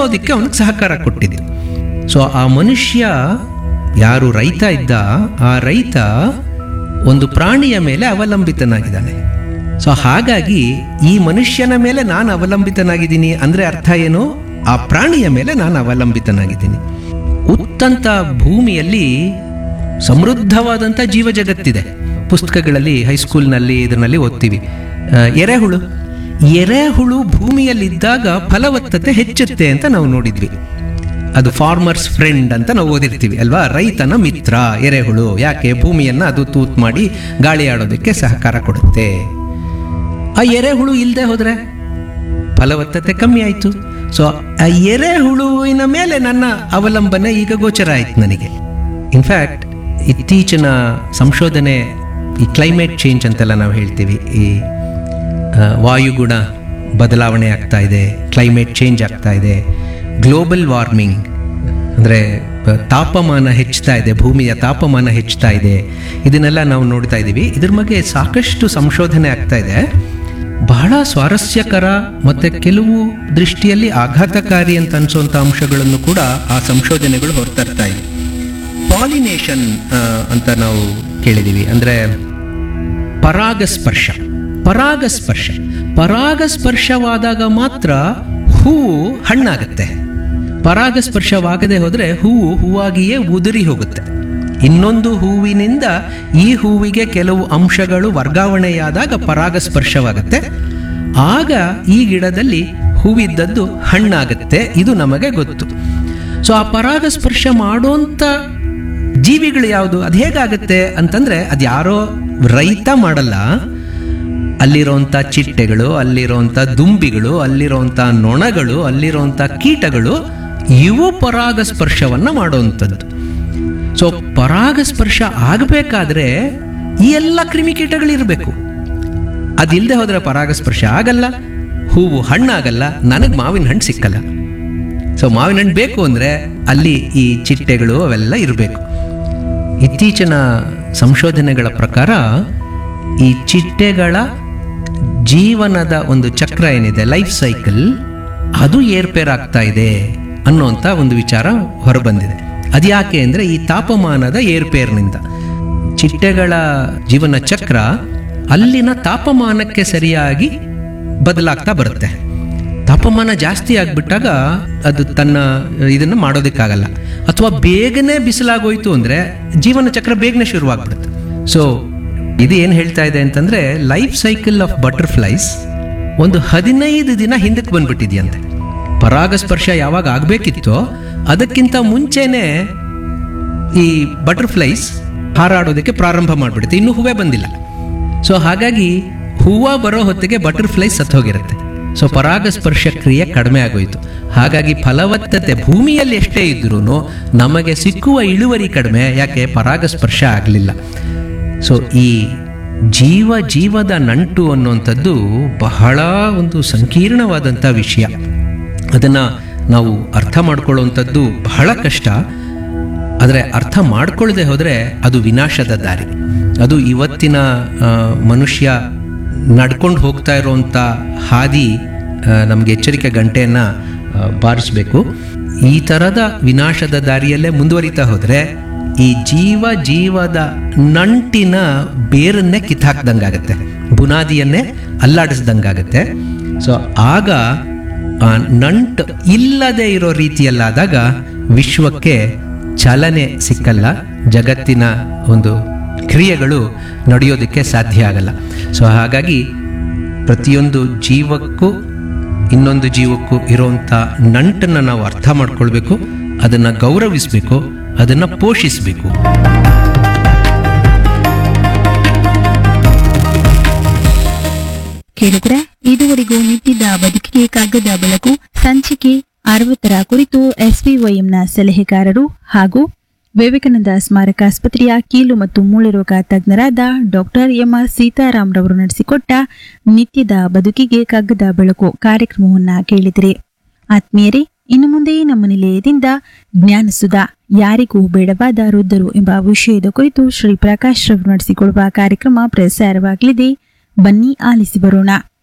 ಉಣ್ಣೋದಕ್ಕೆ ಅವನಿಗೆ ಸಹಕಾರ ಕೊಟ್ಟಿದೆ ಸೊ ಆ ಮನುಷ್ಯ ಯಾರು ರೈತ ಇದ್ದ ಆ ರೈತ ಒಂದು ಪ್ರಾಣಿಯ ಮೇಲೆ ಅವಲಂಬಿತನಾಗಿದ್ದಾನೆ ಸೊ ಹಾಗಾಗಿ ಈ ಮನುಷ್ಯನ ಮೇಲೆ ನಾನು ಅವಲಂಬಿತನಾಗಿದ್ದೀನಿ ಅಂದರೆ ಅರ್ಥ ಏನು ಆ ಪ್ರಾಣಿಯ ಮೇಲೆ ನಾನು ಅವಲಂಬಿತನಾಗಿದ್ದೀನಿ ಉತ್ತಂತ ಭೂಮಿಯಲ್ಲಿ ಸಮೃದ್ಧವಾದಂಥ ಜೀವ ಜಗತ್ತಿದೆ ಪುಸ್ತಕಗಳಲ್ಲಿ ಹೈಸ್ಕೂಲ್ನಲ್ಲಿ ಇದರಲ್ಲಿ ಓದ್ತೀವಿ ಆ, ಎರೆಹುಳು ಎರೆಹುಳು ಭೂಮಿಯಲ್ಲಿದ್ದಾಗ ಫಲವತ್ತತೆ ಹೆಚ್ಚುತ್ತೆ ಅಂತ ನಾವು ನೋಡಿದ್ವಿ ಅದು ಫಾರ್ಮರ್ಸ್ ಫ್ರೆಂಡ್ ಅಂತ ನಾವು ಓದಿರ್ತೀವಿ ಅಲ್ವಾ ರೈತನ ಮಿತ್ರ ಎರೆಹುಳು ಯಾಕೆ ಭೂಮಿಯನ್ನು ಅದು ತೂತ್ ಮಾಡಿ ಗಾಳಿ ಆಡೋದಕ್ಕೆ ಸಹಕಾರ ಕೊಡುತ್ತೆ ಆ ಎರೆಹುಳು ಇಲ್ಲದೆ ಹೋದ್ರೆ ಫಲವತ್ತತೆ ಕಮ್ಮಿ ಆಯಿತು ಸೊ ಆ ಎರೆಹುಳುವಿನ ಮೇಲೆ ನನ್ನ ಅವಲಂಬನೆ ಈಗ ಗೋಚರ ಆಯ್ತು ನನಗೆ ಇನ್ಫ್ಯಾಕ್ಟ್ ಇತ್ತೀಚಿನ ಸಂಶೋಧನೆ ಈ ಕ್ಲೈಮೇಟ್ ಚೇಂಜ್ ಅಂತೆಲ್ಲ ನಾವು ಹೇಳ್ತೀವಿ ಈ ಆ, ವಾಯುಗುಣ ಬದಲಾವಣೆ ಆಗ್ತಾ ಇದೆ ಕ್ಲೈಮೇಟ್ ಚೇಂಜ್ ಆಗ್ತಾ ಇದೆ ಗ್ಲೋಬಲ್ ವಾರ್ಮಿಂಗ್ ಅಂದರೆ ತಾಪಮಾನ ಹೆಚ್ಚುತ್ತಾ ಇದೆ ಭೂಮಿಯ ತಾಪಮಾನ ಹೆಚ್ಚುತ್ತಾ ಇದೆ ಇದನ್ನೆಲ್ಲ ನಾವು ನೋಡ್ತಾ ಇದ್ದೀವಿ ಇದ್ರ ಬಗ್ಗೆ ಸಾಕಷ್ಟು ಸಂಶೋಧನೆ ಆಗ್ತಾ ಇದೆ ಬಹಳ ಸ್ವಾರಸ್ಯಕರ ಮತ್ತು ಕೆಲವು ದೃಷ್ಟಿಯಲ್ಲಿ ಆಘಾತಕಾರಿ ಅಂತ ಅನಿಸುವಂಥ ಅಂಶಗಳನ್ನು ಕೂಡ ಆ ಸಂಶೋಧನೆಗಳು ಹೊರತರ್ತಾ ಇವೆ ಪಾಲಿನೇಷನ್ ಅಂತ ನಾವು ಕೇಳಿದ್ದೀವಿ ಅಂದರೆ ಪರಾಗಸ್ಪರ್ಶ ಪರಾಗಸ್ಪರ್ಶ ಪರಾಗಸ್ಪರ್ಶವಾದಾಗ ಮಾತ್ರ ಹೂವು ಹಣ್ಣಾಗತ್ತೆ ಪರಾಗಸ್ಪರ್ಶವಾಗದೆ ಹೋದರೆ ಹೂವು ಹೂವಾಗಿಯೇ ಉದುರಿ ಹೋಗುತ್ತೆ ಇನ್ನೊಂದು ಹೂವಿನಿಂದ ಈ ಹೂವಿಗೆ ಕೆಲವು ಅಂಶಗಳು ವರ್ಗಾವಣೆಯಾದಾಗ ಪರಾಗಸ್ಪರ್ಶವಾಗುತ್ತೆ ಆಗ ಈ ಗಿಡದಲ್ಲಿ ಹೂವಿದ್ದದ್ದು ಹಣ್ಣಾಗುತ್ತೆ ಇದು ನಮಗೆ ಗೊತ್ತು ಸೊ ಆ ಪರಾಗಸ್ಪರ್ಶ ಮಾಡೋಂಥ ಜೀವಿಗಳು ಯಾವುದು ಅದು ಹೇಗಾಗುತ್ತೆ ಅಂತಂದ್ರೆ ಅದು ಯಾರೋ ರೈತ ಮಾಡಲ್ಲ ಅಲ್ಲಿರೋಂಥ ಚಿಟ್ಟೆಗಳು ಅಲ್ಲಿರೋಂಥ ದುಂಬಿಗಳು ಅಲ್ಲಿರೋಂಥ ನೊಣಗಳು ಅಲ್ಲಿರೋಂಥ ಕೀಟಗಳು ಇವು ಪರಾಗಸ್ಪರ್ಶವನ್ನ ಮಾಡುವಂಥದ್ದು ಸೊ ಪರಾಗಸ್ಪರ್ಶ ಆಗಬೇಕಾದ್ರೆ ಈ ಎಲ್ಲ ಕ್ರಿಮಿಕೀಟಗಳಿರಬೇಕು ಅದಿಲ್ಲದೆ ಹೋದ್ರೆ ಪರಾಗಸ್ಪರ್ಶ ಆಗಲ್ಲ ಹೂವು ಹಣ್ಣಾಗಲ್ಲ ನನಗೆ ಮಾವಿನ ಹಣ್ಣು ಸಿಕ್ಕಲ್ಲ ಸೊ ಮಾವಿನ ಹಣ್ಣು ಬೇಕು ಅಂದರೆ ಅಲ್ಲಿ ಈ ಚಿಟ್ಟೆಗಳು ಅವೆಲ್ಲ ಇರಬೇಕು ಇತ್ತೀಚಿನ ಸಂಶೋಧನೆಗಳ ಪ್ರಕಾರ ಈ ಚಿಟ್ಟೆಗಳ ಜೀವನದ ಒಂದು ಚಕ್ರ ಏನಿದೆ ಲೈಫ್ ಸೈಕಲ್ ಅದು ಏರ್ಪೇರ್ ಆಗ್ತಾ ಇದೆ ಅನ್ನುವಂಥ ಒಂದು ವಿಚಾರ ಹೊರಬಂದಿದೆ ಅದು ಯಾಕೆ ಅಂದರೆ ಈ ತಾಪಮಾನದ ಏರ್ಪೇರ್ನಿಂದ ಚಿಟ್ಟೆಗಳ ಜೀವನ ಚಕ್ರ ಅಲ್ಲಿನ ತಾಪಮಾನಕ್ಕೆ ಸರಿಯಾಗಿ ಬದಲಾಗ್ತಾ ಬರುತ್ತೆ ತಾಪಮಾನ ಜಾಸ್ತಿ ಆಗಿಬಿಟ್ಟಾಗ ಅದು ತನ್ನ ಇದನ್ನು ಮಾಡೋದಕ್ಕಾಗಲ್ಲ ಅಥವಾ ಬೇಗನೆ ಬಿಸಿಲಾಗೋಯ್ತು ಅಂದರೆ ಜೀವನ ಚಕ್ರ ಬೇಗನೆ ಶುರುವಾಗ್ಬಿಡುತ್ತೆ ಸೊ ಇದು ಏನು ಹೇಳ್ತಾ ಇದೆ ಅಂತಂದರೆ ಲೈಫ್ ಸೈಕಲ್ ಆಫ್ ಬಟರ್ಫ್ಲೈಸ್ ಒಂದು ಹದಿನೈದು ದಿನ ಹಿಂದಕ್ಕೆ ಬಂದ್ಬಿಟ್ಟಿದೆಯಂತೆ ಪರಾಗಸ್ಪರ್ಶ ಯಾವಾಗ ಆಗಬೇಕಿತ್ತೋ ಅದಕ್ಕಿಂತ ಮುಂಚೆನೇ ಈ ಬಟರ್ಫ್ಲೈಸ್ ಹಾರಾಡೋದಕ್ಕೆ ಪ್ರಾರಂಭ ಮಾಡಿಬಿಡುತ್ತೆ ಇನ್ನೂ ಹೂವೇ ಬಂದಿಲ್ಲ ಸೊ ಹಾಗಾಗಿ ಹೂವು ಬರೋ ಹೊತ್ತಿಗೆ ಬಟರ್ಫ್ಲೈ ಸತ್ತೋಗಿರುತ್ತೆ ಸೊ ಪರಾಗಸ್ಪರ್ಶ ಕ್ರಿಯೆ ಕಡಿಮೆ ಆಗೋಯ್ತು ಹಾಗಾಗಿ ಫಲವತ್ತತೆ ಭೂಮಿಯಲ್ಲಿ ಎಷ್ಟೇ ಇದ್ರೂ ನಮಗೆ ಸಿಕ್ಕುವ ಇಳುವರಿ ಕಡಿಮೆ ಯಾಕೆ ಪರಾಗಸ್ಪರ್ಶ ಆಗಲಿಲ್ಲ ಸೊ ಈ ಜೀವ ಜೀವದ ನಂಟು ಅನ್ನುವಂಥದ್ದು ಬಹಳ ಒಂದು ಸಂಕೀರ್ಣವಾದಂಥ ವಿಷಯ ಅದನ್ನು ನಾವು ಅರ್ಥ ಮಾಡ್ಕೊಳ್ಳುವಂಥದ್ದು ಬಹಳ ಕಷ್ಟ ಆದರೆ ಅರ್ಥ ಮಾಡ್ಕೊಳ್ಳದೆ ಹೋದರೆ ಅದು ವಿನಾಶದ ದಾರಿ ಅದು ಇವತ್ತಿನ ಆ, ಮನುಷ್ಯ ನಡ್ಕೊಂಡು ಹೋಗ್ತಾ ಇರುವಂಥ ಹಾದಿ ನಮಗೆ ಎಚ್ಚರಿಕೆ ಗಂಟೆಯನ್ನು ಬಾರಿಸಬೇಕು ಈ ಥರದ ವಿನಾಶದ ದಾರಿಯಲ್ಲೇ ಮುಂದುವರಿತಾ ಹೋದರೆ ಈ ಜೀವ ಜೀವದ ನಂಟಿನ ಬೇರನ್ನೇ ಕಿತ್ತಾಕ್ದಂಗಾಗತ್ತೆ ಬುನಾದಿಯನ್ನೇ ಅಲ್ಲಾಡಿಸ್ದಂಗಾಗತ್ತೆ ಸೊ ಆಗ ಆ ನಂಟು ಇಲ್ಲದೆ ಇರೋ ರೀತಿಯಲ್ಲಾದಾಗ ವಿಶ್ವಕ್ಕೆ ಚಲನೆ ಸಿಕ್ಕಲ್ಲ ಜಗತ್ತಿನ ಒಂದು ಕ್ರಿಯೆಗಳು ನಡೆಯೋದಕ್ಕೆ ಸಾಧ್ಯ ಆಗಲ್ಲ ಸೊ ಹಾಗಾಗಿ ಪ್ರತಿಯೊಂದು ಜೀವಕ್ಕೂ ಇನ್ನೊಂದು ಜೀವಕ್ಕೂ ಇರುವಂಥ ನಂಟನ್ನು ನಾವು ಅರ್ಥ ಮಾಡ್ಕೊಳ್ಬೇಕು ಅದನ್ನು ಗೌರವಿಸಬೇಕು ಅದನ್ನು ಪೋಷಿಸಬೇಕು ಕೇಳಿದ್ರೆ ಇದುವರೆಗೂ ನಿಂತಿದ್ದ ಬದುಕಿಗೆ ಕಗ್ಗದ ಬೆಳಕು ಸಂಚಿಕೆ ಅರವತ್ತರ ಕುರಿತು ಎಸ್ವಿವೈಎಂನ ಸಲಹೆಗಾರರು ಹಾಗೂ ವಿವೇಕಾನಂದ ಸ್ಮಾರಕ ಆಸ್ಪತ್ರೆಯ ಕೀಲು ಮತ್ತು ಮೂಳೆ ರೋಗ ತಜ್ಞರಾದ ಡಾಕ್ಟರ್ ಎಂಆರ್ ಸೀತಾರಾಮ್ ರವರು ನಡೆಸಿಕೊಟ್ಟ ನಿತ್ಯದ ಬದುಕಿಗೆ ಕಗ್ಗದ ಬೆಳಕು ಕಾರ್ಯಕ್ರಮವನ್ನ ಕೇಳಿದಿರಿ ಆತ್ಮೀಯರೇ ಇನ್ನು ಮುಂದೆ ನಮ್ಮ ನಿಲಯದಿಂದ ಜ್ಞಾನಸುಧ ಯಾರಿಗೂ ಬೇಡವಾದ ವೃದ್ಧರು ಎಂಬ ವಿಷಯದ ಕುರಿತು ಶ್ರೀ ಪ್ರಕಾಶ್ ರವರು ನಡೆಸಿಕೊಡುವ ಕಾರ್ಯಕ್ರಮ ಪ್ರಸಾರವಾಗಲಿದೆ ಬನ್ನಿ ಆಲಿಸಿ ಬರೋಣ